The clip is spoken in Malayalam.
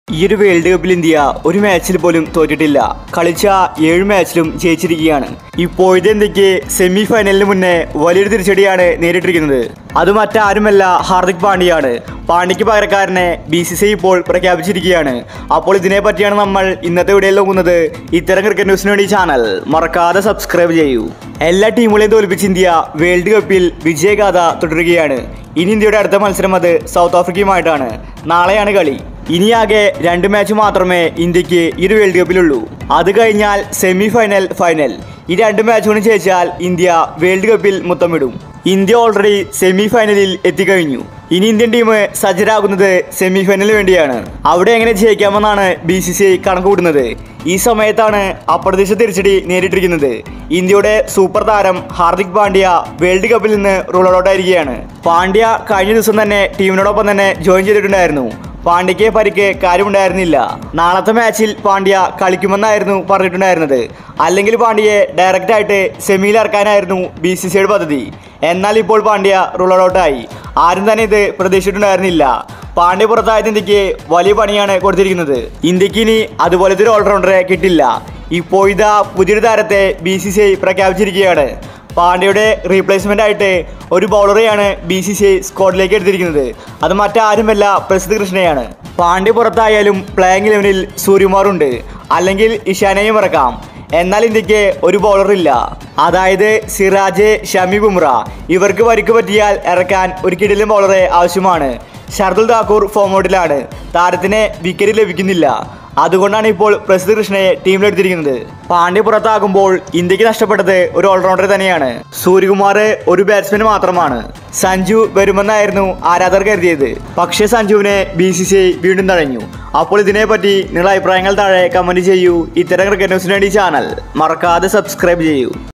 ഈ ഒരു വേൾഡ് കപ്പിൽ ഇന്ത്യ ഒരു മാച്ചിൽ പോലും തോറ്റിട്ടില്ല കളിച്ച ഏഴ് മാച്ചിലും ജയിച്ചിരിക്കുകയാണ് ഇപ്പോഴത്തെ ഇന്ത്യക്ക് സെമി ഫൈനലിന് മുന്നേ വലിയൊരു തിരിച്ചടിയാണ് നേരിട്ടിരിക്കുന്നത് അത് മറ്റാരുമല്ല ഹാർദിക് പാണ്ഡ്യയാണ് പാണ്ഡ്യയ്ക്ക് പകരക്കാരനെ ബി സി സി ഇപ്പോൾ പ്രഖ്യാപിച്ചിരിക്കുകയാണ് അപ്പോൾ ഇതിനെ പറ്റിയാണ് നമ്മൾ ഇന്നത്തെ വീഡിയോയിൽ നോക്കുന്നത് ഇത്തരം ക്രിക്കറ്റ് ന്യൂസിന് വേണ്ടി ചാനൽ മറക്കാതെ സബ്സ്ക്രൈബ് ചെയ്യൂ എല്ലാ ടീമുകളെയും തോൽപ്പിച്ച് ഇന്ത്യ വേൾഡ് കപ്പിൽ വിജയഗാഥ തുടരുകയാണ് ഇനി ഇന്ത്യയുടെ അടുത്ത മത്സരം അത് സൗത്ത് ആഫ്രിക്കയുമായിട്ടാണ് നാളെയാണ് കളി ഇനിയാകെ രണ്ട് മാച്ച് മാത്രമേ ഇന്ത്യക്ക് ഈ ഒരു വേൾഡ് കപ്പിലുള്ളൂ അത് കഴിഞ്ഞാൽ സെമി ഫൈനൽ ഫൈനൽ ഈ രണ്ട് മാച്ചുകളും ജയിച്ചാൽ ഇന്ത്യ വേൾഡ് കപ്പിൽ മുത്തമിടും ഇന്ത്യ ഓൾറെഡി സെമി ഫൈനലിൽ എത്തിക്കഴിഞ്ഞു ഇനി ഇന്ത്യൻ ടീം സജ്ജരാകുന്നത് സെമി ഫൈനലിന് വേണ്ടിയാണ് അവിടെ എങ്ങനെ ജയിക്കാമെന്നാണ് ബി സി സി ഐ കണക്കുകൂടുന്നത് ഈ സമയത്താണ് അപ്രതീക്ഷിത തിരിച്ചടി നേരിട്ടിരിക്കുന്നത് ഇന്ത്യയുടെ സൂപ്പർ താരം ഹാർദിക് പാണ്ഡ്യ വേൾഡ് കപ്പിൽ നിന്ന് റൂൾ ഔട്ട് ആയിരിക്കുകയാണ് പാണ്ഡ്യ കഴിഞ്ഞ ദിവസം തന്നെ ടീമിനോടൊപ്പം തന്നെ ജോയിൻ ചെയ്തിട്ടുണ്ടായിരുന്നു പാണ്ഡ്യയ്ക്ക് പരിക്ക് കാര്യമുണ്ടായിരുന്നില്ല നാളത്തെ മാച്ചിൽ പാണ്ഡ്യ കളിക്കുമെന്നായിരുന്നു പറഞ്ഞിട്ടുണ്ടായിരുന്നത് അല്ലെങ്കിൽ പാണ്ഡ്യയെ ഡയറക്റ്റ് ആയിട്ട് സെമിയിൽ ഇറക്കാനായിരുന്നു ബി സി സിയുടെ പദ്ധതി എന്നാൽ ഇപ്പോൾ പാണ്ഡ്യ റൂൾ ഔട്ടായി ആരും തന്നെ ഇത് പ്രതീക്ഷിച്ചിട്ടുണ്ടായിരുന്നില്ല പാണ്ഡ്യ പുറത്തായത് ഇന്ത്യക്ക് വലിയ പണിയാണ് കൊടുത്തിരിക്കുന്നത് ഇന്ത്യക്ക് ഇനി അതുപോലത്തെ ഒരു ഓൾറൗണ്ടറെ കിട്ടില്ല ഇപ്പോൾ ഇതാ പുതിയൊരു താരത്തെ ബി സി സി ഐ പ്രഖ്യാപിച്ചിരിക്കുകയാണ് പാണ്ഡ്യയുടെ റീപ്ലേസ്മെന്റ് ആയിട്ട് ഒരു ബൗളറെയാണ് ബി സി സി ഐ സ്ക്വാഡിലേക്ക് എടുത്തിരിക്കുന്നത് അത് മറ്റാരുമല്ല പ്രസിദ്ധ കൃഷ്ണയാണ് പാണ്ഡ്യ പുറത്തായാലും പ്ലേയിങ് ഇലവനിൽ സൂര്യകുമാറുണ്ട് അല്ലെങ്കിൽ ഇഷാനെയും ഇറക്കാം എന്നാൽ ഇന്ത്യക്ക് ഒരു ബൗളർ ഇല്ല അതായത് സിറാജ് ഷമി ബുംറ ഇവർക്ക് പരിക്ക് പറ്റിയാൽ ഇറക്കാൻ ഒരു കിടിലൻ ബൗളറെ ആവശ്യമാണ് ഷർദുൽ താക്കൂർ ഫോമോട്ടിലാണ് താരത്തിന് വിക്കറ്റ് ലഭിക്കുന്നില്ല അതുകൊണ്ടാണ് ഇപ്പോൾ പ്രസിദ്ധ കൃഷ്ണയെ ടീമിലെടുത്തിരിക്കുന്നത് പാണ്ഡ്യ പുറത്താകുമ്പോൾ ഇന്ത്യക്ക് നഷ്ടപ്പെട്ടത് ഒരു ഓൾറൗണ്ടർ തന്നെയാണ് സൂര്യകുമാർ ഒരു ബാറ്റ്സ്മാൻ മാത്രമാണ് സഞ്ജു വരുമെന്നായിരുന്നു ആരാധകർ കരുതിയത് പക്ഷേ സഞ്ജുവിനെ ബി സി സി ഐ വീണ്ടും തഴഞ്ഞു അപ്പോൾ ഇതിനെപ്പറ്റി നിങ്ങളുടെ അഭിപ്രായങ്ങൾ താഴെ കമന്റ് ചെയ്യൂ ഇത്തരം ക്രിക്കറ്റ് ന്യൂസിന് വേണ്ടി ചാനൽ മറക്കാതെ സബ്സ്ക്രൈബ് ചെയ്യൂ